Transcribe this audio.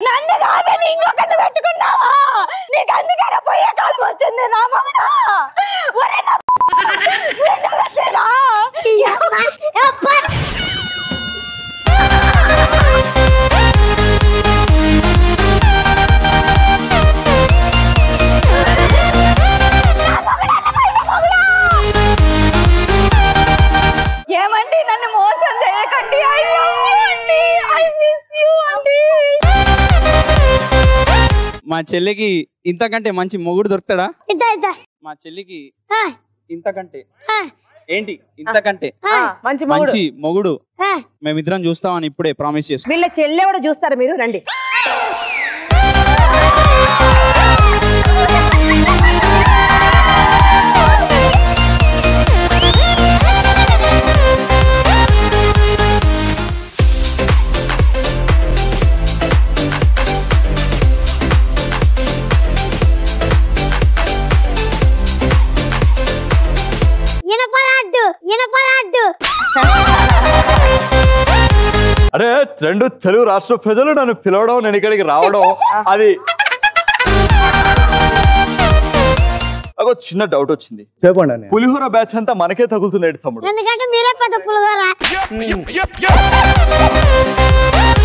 నన్ను కాదని ఇంకొకటి పెట్టుకున్నావా నీకు అందుకనే పోయే కాలం వచ్చింది నా మగడా ఒరే నా నిన్ను పెట్టేనా? ఏమండి నన్ను మోసం చేయకండి అయ్యో అండి ఐ మిస్ యూ అండి మా చెల్లికి ఇంతకంటే మంచి మొగుడు దొరుకుతాడా ఇద్ద ఇద్ద మా చెల్లికి ఆ, ఇంతకంటే ఆ, ఏంటి ఇంతకంటే ఆ, మంచి మొగుడు మంచి మొగుడు ఆ. మేమిద్దరం చూస్తామని ఇప్పుడే ప్రామిస్ చేసుకో వీళ్ళ చెల్లె కూడా చూస్తారు మీరు రండి ఇనపరాడ్డు ఇనపరాడ్డు అరే రెండు తెలుగు రాష్ట్ర ప్రజలు నన్ను పిలవడం నేను ఇక్కడికి రావడం అది ఒక చిన్న డౌట్ వచ్చింది చెప్పండి అన్నయ్య పులిహోర బ్యాచ్ అంతా మనకే తగులుతుంది ఏంటి తమ్ముడు ఎందుకంటే మీరే పెద్ద పులిగోర